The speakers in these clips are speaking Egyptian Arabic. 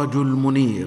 السراج المنير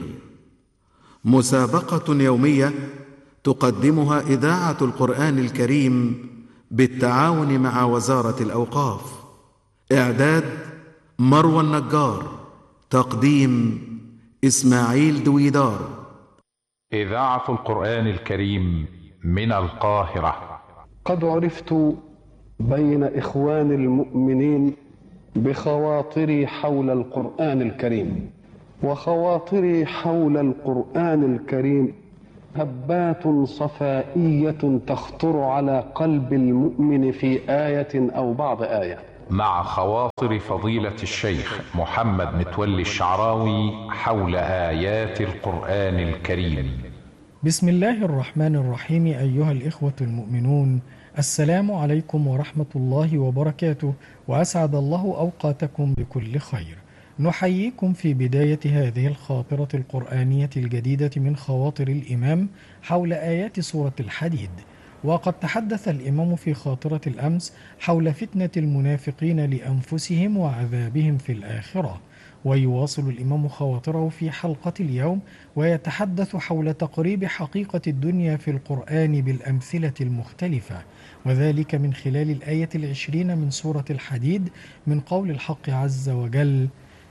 مسابقه يوميه تقدمها اذاعه القران الكريم بالتعاون مع وزاره الاوقاف اعداد مروى النجار تقديم اسماعيل دويدار اذاعه القران الكريم من القاهره قد عرفت بين اخوان المؤمنين بخواطري حول القران الكريم وخواطري حول القران الكريم هبات صفائيه تخطر على قلب المؤمن في ايه او بعض ايه مع خواطر فضيله الشيخ محمد متولي الشعراوي حول ايات القران الكريم بسم الله الرحمن الرحيم أيها الإخوة المؤمنون السلام عليكم ورحمة الله وبركاته وأسعد الله أوقاتكم بكل خير نحييكم في بداية هذه الخاطرة القرآنية الجديدة من خواطر الإمام حول آيات سورة الحديد وقد تحدث الإمام في خاطرة الأمس حول فتنة المنافقين لأنفسهم وعذابهم في الآخرة ويواصل الإمام خواطره في حلقة اليوم ويتحدث حول تقريب حقيقة الدنيا في القرآن بالأمثلة المختلفة وذلك من خلال الآية العشرين من سورة الحديد من قول الحق عز وجل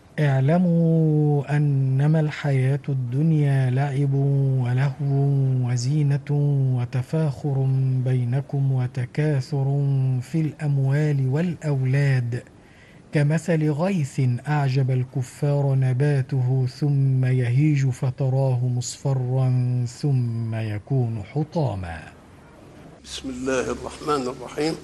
اعلموا أنما الحياة الدنيا لعب ولهو وزينة وتفاخر بينكم وتكاثر في الأموال والأولاد كمثل غيث أعجب الكفار نباته ثم يهيج فتراه مصفرا ثم يكون حطاما بسم الله الرحمن الرحيم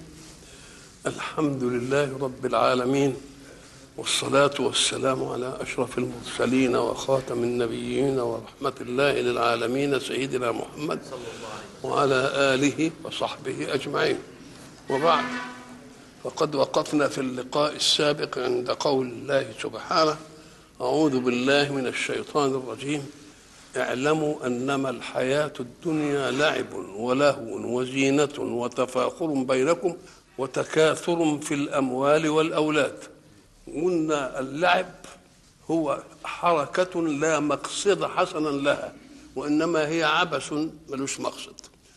الحمد لله رب العالمين والصلاة والسلام على أشرف المرسلين وخاتم النبيين ورحمة الله للعالمين سيدنا محمد وعلى آله وصحبه أجمعين وبعد فقد وقفنا في اللقاء السابق عند قول الله سبحانه أعوذ بالله من الشيطان الرجيم اعلموا أنما الحياة الدنيا لعب ولهو وزينة وتفاخر بينكم وتكاثر في الأموال والأولاد قلنا اللعب هو حركة لا مقصد حسنا لها وإنما هي عبث ملوش مقصد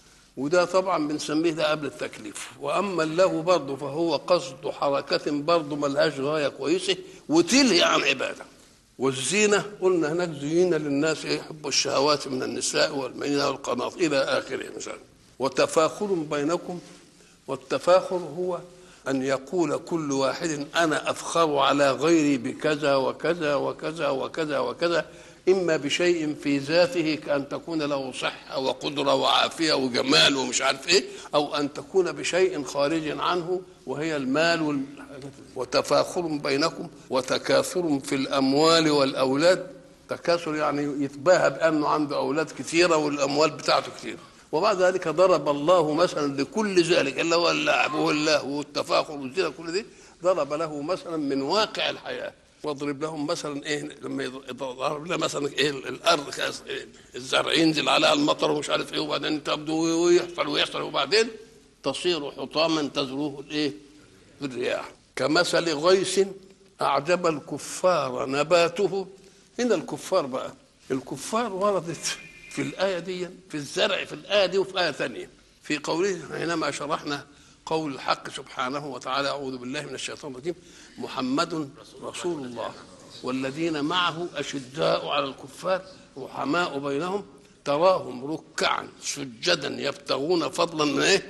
وده طبعا بنسميه ده قبل التكليف واما اللهو برضه فهو قصد حركه برضه ملهاش غايه كويسه وتلهي عن عباده والزينه قلنا هناك زينه للناس يحبوا الشهوات من النساء والمنين والقناطير الى اخره مثلا وتفاخر بينكم والتفاخر هو ان يقول كل واحد انا افخر على غيري بكذا وكذا وكذا وكذا وكذا إما بشيء في ذاته كأن تكون له صحة وقدرة وعافية وجمال ومش عارف إيه أو أن تكون بشيء خارج عنه وهي المال وال... وتفاخر بينكم وتكاثر في الأموال والأولاد تكاثر يعني يتباهى بأنه عنده أولاد كثيرة والأموال بتاعته كثيرة وبعد ذلك ضرب الله مثلا لكل ذلك اللي هو اللعب واللهو والتفاخر والزنا كل دي ضرب له مثلا من واقع الحياه واضرب لهم مثلا ايه لما يضرب لنا مثلا ايه الارض الزرع ينزل عليها المطر ومش عارف ايه وبعدين تبدو ويحصل ويحصل وبعدين تصير حطاما تزروه الايه الرياح كمثل غيث اعجب الكفار نباته هنا الكفار بقى الكفار وردت في الايه دي في الزرع في الايه دي وفي ايه ثانيه في قوله حينما شرحنا قول الحق سبحانه وتعالى أعوذ بالله من الشيطان الرجيم محمد رسول الله والذين معه أشداء على الكفار رحماء بينهم تراهم ركعا سجدا يبتغون فضلا من ايه؟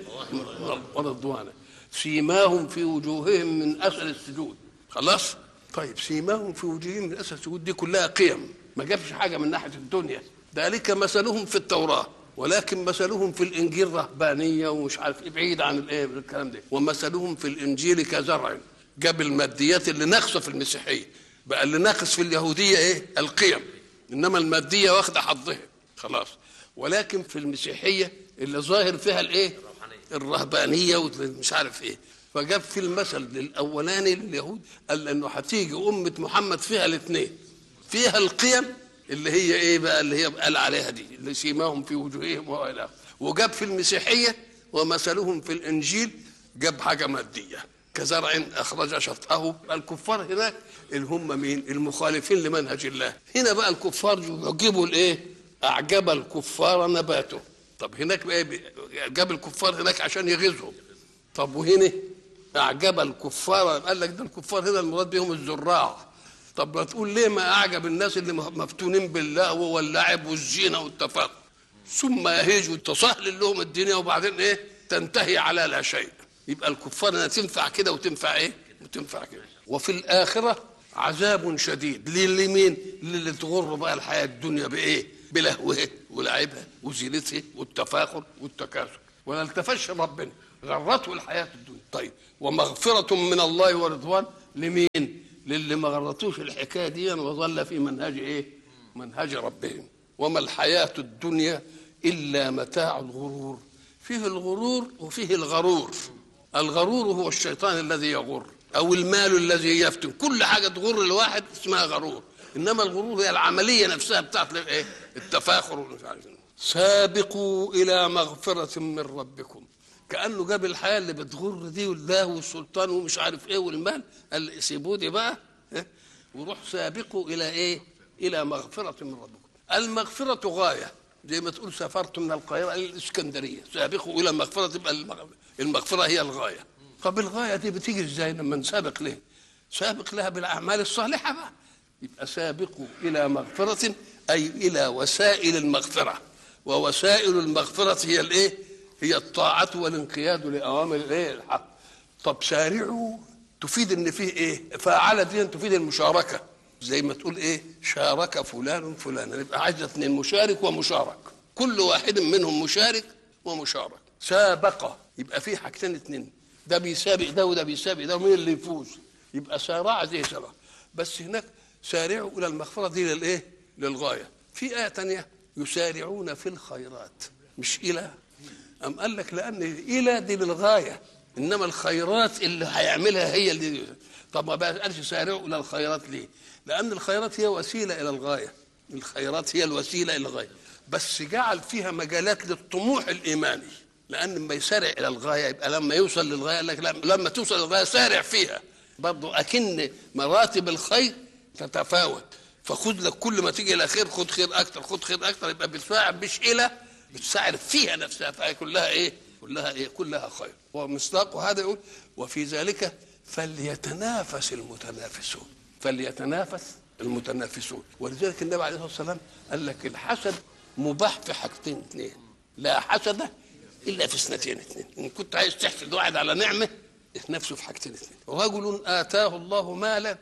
ورضوانا سيماهم في وجوههم من اثر السجود خلاص؟ طيب سيماهم في وجوههم من اثر السجود دي كلها قيم ما جابش حاجه من ناحيه الدنيا ذلك مثلهم في التوراه ولكن مثلهم في الانجيل رهبانيه ومش عارف ايه بعيد عن الايه الكلام ده ومثلهم في الانجيل كزرع جاب الماديات اللي ناقصه في المسيحيه بقى اللي ناقص في اليهوديه ايه القيم انما الماديه واخده حظها خلاص ولكن في المسيحيه اللي ظاهر فيها الايه الرهبانيه ومش عارف ايه فجاب في المثل للاولاني لليهود قال انه هتيجي امه محمد فيها الاثنين فيها القيم اللي هي ايه بقى اللي هي قال عليها دي اللي سيماهم في وجوههم والى وجاب في المسيحيه ومثلهم في الانجيل جاب حاجه ماديه كزرع اخرج شطاه الكفار هناك اللي هم مين المخالفين لمنهج الله هنا بقى الكفار يعجبوا الايه اعجب الكفار نباته طب هناك بقى إيه؟ جاب الكفار هناك عشان يغيظهم طب وهنا اعجب الكفار قال لك ده الكفار هنا المراد بهم الزراع طب ما تقول ليه ما اعجب الناس اللي مفتونين باللهو واللعب والزينه والتفاخر ثم يهيجوا تسهل لهم الدنيا وبعدين ايه تنتهي على لا شيء يبقى الكفار انها تنفع كده وتنفع ايه وتنفع كده وفي الاخره عذاب شديد لمين للي تغر بقى الحياه الدنيا بايه بلهوها ولعبها وزينتها والتفاخر والتكاثر ولا التفش ربنا غرته الحياه الدنيا طيب ومغفره من الله ورضوان لمين للي ما غرتوش الحكايه دي وظل في منهج ايه منهج ربهم وما الحياه الدنيا الا متاع الغرور فيه الغرور وفيه الغرور الغرور هو الشيطان الذي يغر او المال الذي يفتن كل حاجه تغر الواحد اسمها غرور انما الغرور هي العمليه نفسها بتاعت ايه التفاخر والمش عارف إيه. سابقوا الى مغفره من ربكم كانه جاب الحياه اللي بتغر دي والله والسلطان ومش عارف ايه والمال قال سيبوا دي بقى إيه؟ وروح سابقوا الى ايه الى مغفره من ربكم المغفره غايه زي ما تقول سافرت من القاهره الى الاسكندريه سابقوا الى مغفره تبقى المغ- المغفره هي الغايه طب الغايه دي بتيجي ازاي لما نسابق ليه سابق لها بالاعمال الصالحه بقى يبقى سابقوا الى مغفره اي الى وسائل المغفره ووسائل المغفره هي الايه هي الطاعه والانقياد لاوامر الايه الحق طب سارعوا تفيد ان فيه ايه فعلة دي تفيد المشاركه زي ما تقول ايه شارك فلان فلانا يبقى عايز اثنين مشارك ومشارك كل واحد منهم مشارك ومشارك سابق يبقى في حاجتين اثنين ده بيسابق ده وده بيسابق ده ومين اللي يفوز يبقى سارع زي سارع بس هناك سارعوا الى المغفره دي للايه للغايه في ايه تانية يسارعون في الخيرات مش الى أم قال لك لأن إلى دي للغاية إنما الخيرات اللي هيعملها هي اللي طب ما بقى قالش سارعوا إلى الخيرات ليه؟ لأن الخيرات هي وسيلة إلى الغاية الخيرات هي الوسيلة إلى الغاية بس جعل فيها مجالات للطموح الإيماني لأن لما يسارع إلى الغاية يبقى لما يوصل للغاية قال لك لا، لما توصل للغاية سارع فيها برضه أكن مراتب الخير تتفاوت فخذ لك كل ما تيجي الى خير خذ خير اكتر خذ خير اكتر يبقى بتساعد مش الى بتساعد فيها نفسها فهي كلها ايه؟ كلها ايه؟ كلها خير ومصداق هذا يقول وفي ذلك فليتنافس المتنافسون فليتنافس المتنافسون ولذلك النبي عليه الصلاه والسلام قال لك الحسد مباح في حاجتين اثنين لا حسد الا في اثنتين اثنين ان كنت عايز تحسد واحد على نعمه نفسه في حاجتين اثنين رجل اتاه الله مالا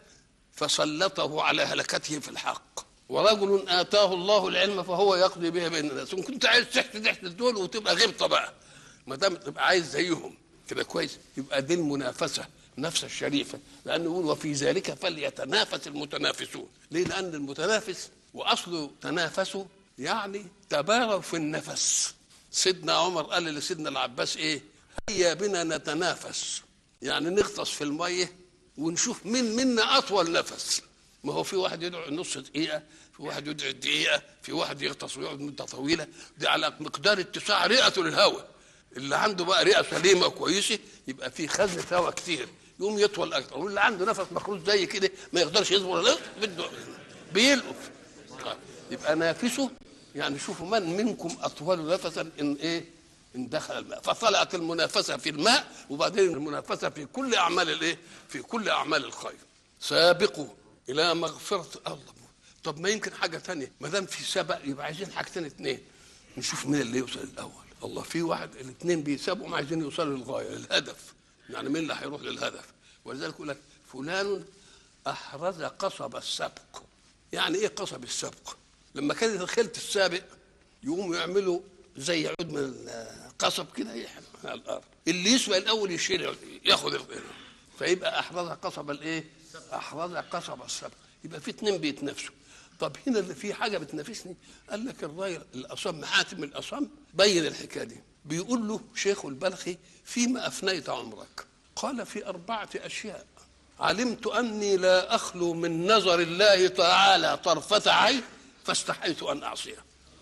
فسلطه على هلكته في الحق ورجل اتاه الله العلم فهو يقضي به بين الناس ان كنت عايز تحسد احسد دول وتبقى غبطه بقى ما دام تبقى عايز زيهم كده كويس يبقى دي المنافسه نفس الشريفه لانه يقول وفي ذلك فليتنافس المتنافسون ليه لان المتنافس واصله تنافسوا يعني تباروا في النفس سيدنا عمر قال لسيدنا العباس ايه هيا بنا نتنافس يعني نغطس في الميه ونشوف مين منا اطول نفس ما هو في واحد يدعو نص دقيقه في واحد يدعو دقيقه في واحد يغطس ويقعد مده طويله دي على مقدار اتساع رئته للهواء اللي عنده بقى رئه سليمه كويسه يبقى في خزنه هواء كتير يقوم يطول اكتر واللي عنده نفس مخروج زي كده ما يقدرش يصبر لا بده بيلقف طيب، يبقى نافسه يعني شوفوا من منكم اطول نفسا ان ايه ان دخل الماء فطلعت المنافسه في الماء وبعدين المنافسه في كل اعمال الايه في كل اعمال الخير سابقوا الى مغفره الله طب ما يمكن حاجه تانية ما دام في سبق يبقى عايزين حاجتين اتنين نشوف مين اللي يوصل الاول الله في واحد الاثنين بيسابقوا ما عايزين يوصلوا للغايه للهدف يعني مين اللي هيروح للهدف ولذلك يقول لك فلان احرز قصب السبق يعني ايه قصب السبق لما كانت الخيل السابق يقوموا يعملوا زي عود من القصب كده يحرق على الارض اللي يسبق الاول يشيل ياخذ الغير فيبقى احرز قصب الايه احرز قصب السبق يبقى في اتنين بيتنافسوا طب هنا اللي في حاجه بتنافسني قال لك الراجل الاصم حاتم الاصم بين الحكايه دي بيقول له شيخ البلخي فيما افنيت عمرك قال في اربعه اشياء علمت اني لا اخلو من نظر الله تعالى طرفه عين فاستحيت ان اعصيه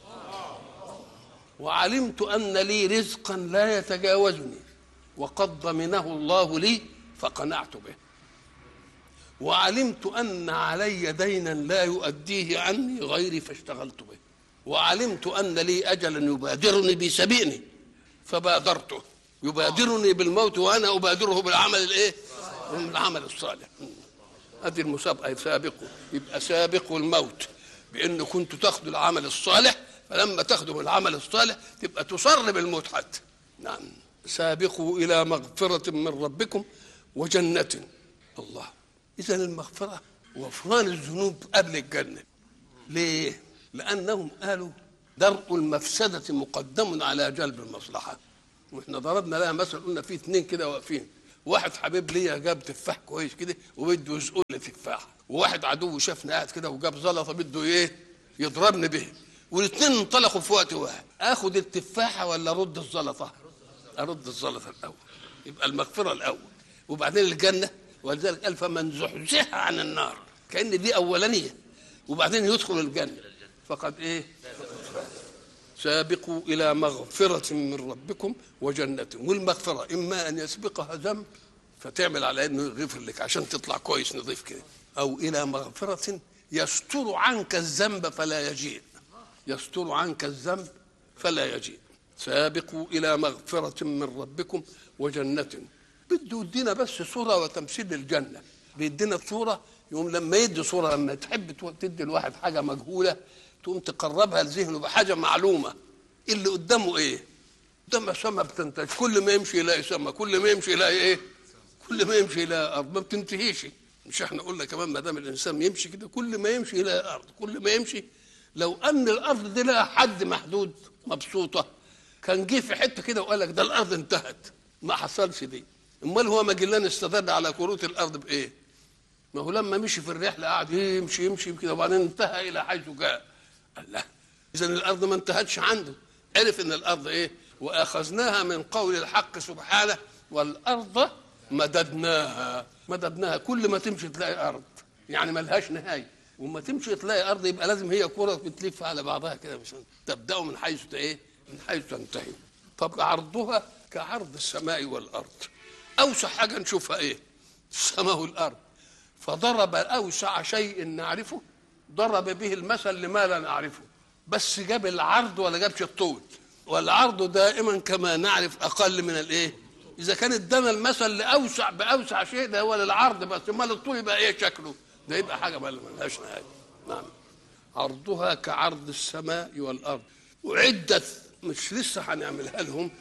وعلمت ان لي رزقا لا يتجاوزني وقد ضمنه الله لي فقنعت به وعلمت أن علي دينا لا يؤديه عني غيري فاشتغلت به وعلمت أن لي أجلا يبادرني بسبيني فبادرته يبادرني بالموت وأنا أبادره بالعمل الإيه؟ بالعمل الصالح هذه المسابقة سابقوا يبقى سابقوا الموت بأن كنتوا تاخذوا العمل الصالح فلما تاخذوا العمل الصالح تبقى تصر بالموت حتى نعم سابقوا إلى مغفرة من ربكم وجنة الله إذا المغفرة وغفران الذنوب قبل الجنة ليه؟ لأنهم قالوا درء المفسدة مقدم على جلب المصلحة واحنا ضربنا لها مثل قلنا في اثنين كده واقفين واحد حبيب ليا جاب تفاح كويس كده وبده يزقل لي تفاح وواحد عدو شافني قاعد كده وجاب زلطه بده ايه يضربني به والاثنين انطلقوا في وقت واحد اخد التفاحه ولا ارد الزلطه ارد الزلطه الاول يبقى المغفره الاول وبعدين الجنه ولذلك قال فمن زحزح عن النار كان دي اولانيه وبعدين يدخل الجنه فقد ايه سابقوا الى مغفره من ربكم وجنه والمغفره اما ان يسبقها ذنب فتعمل على انه يغفر لك عشان تطلع كويس نظيف كده او الى مغفره يستر عنك الذنب فلا يجيء يستر عنك الذنب فلا يجيء سابقوا الى مغفره من ربكم وجنه بده يدينا بس صوره وتمثيل للجنه بيدينا صوره يقوم لما يدي صوره لما تحب تدي الواحد حاجه مجهوله تقوم تقربها لذهنه بحاجه معلومه اللي قدامه ايه؟ قدامه سما بتنتج كل ما يمشي يلاقي سما كل ما يمشي يلاقي ايه؟ كل ما يمشي يلاقي ارض ما بتنتهيش مش احنا قلنا كمان ما دام الانسان يمشي كده كل ما يمشي يلاقي ارض كل ما يمشي لو ان الارض دي لها حد محدود مبسوطه كان جه في حته كده وقال لك ده الارض انتهت ما حصلش دي امال هو ماجلان استدل على كروت الارض بايه؟ ما هو لما مشي في الرحله قعد يمشي يمشي كده وبعدين انتهى الى حيث جاء قال لا اذا الارض ما انتهتش عنده عرف ان الارض ايه واخذناها من قول الحق سبحانه والارض مددناها مددناها كل ما تمشي تلاقي ارض يعني ملهاش نهايه وما تمشي تلاقي ارض يبقى لازم هي كره بتلف على بعضها كده مش تبدا من حيث ايه من حيث تنتهي طب عرضها كعرض السماء والارض اوسع حاجه نشوفها ايه السماء والارض فضرب اوسع شيء نعرفه ضرب به المثل لما لا نعرفه بس جاب العرض ولا جابش الطول والعرض دائما كما نعرف اقل من الايه اذا كان ادانا المثل لاوسع باوسع شيء ده هو للعرض بس امال الطول يبقى ايه شكله ده يبقى حاجه ما لهاش نهايه نعم عرضها كعرض السماء والارض اعدت مش لسه هنعملها لهم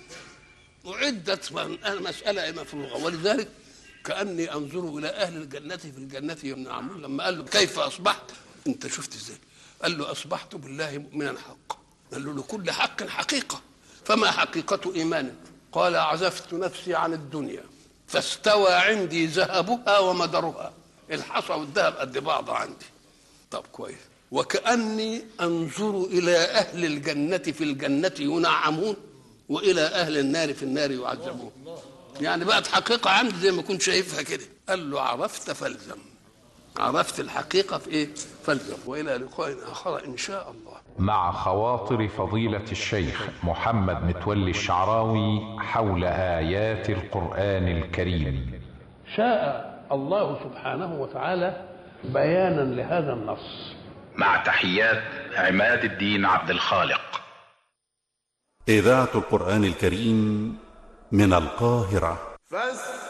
اعدت مساله مفروغه ولذلك كاني انظر الى اهل الجنه في الجنه ينعمون لما قال له كيف اصبحت انت شفت ازاي قال له اصبحت بالله مؤمنا حقا قال له لكل حق حقيقه فما حقيقه ايمانك قال عزفت نفسي عن الدنيا فاستوى عندي ذهبها ومدرها الحصى والذهب قد بعض عندي طب كويس وكاني انظر الى اهل الجنه في الجنه ينعمون والى اهل النار في النار يعذبون يعني بقت حقيقه عندي زي ما كنت شايفها كده قال له عرفت فالزم عرفت الحقيقه في ايه فالزم والى لقاء اخر ان شاء الله مع خواطر فضيلة الشيخ محمد متولي الشعراوي حول آيات القرآن الكريم شاء الله سبحانه وتعالى بيانا لهذا النص مع تحيات عماد الدين عبد الخالق إذاعة القرآن الكريم من القاهرة فاستمعوا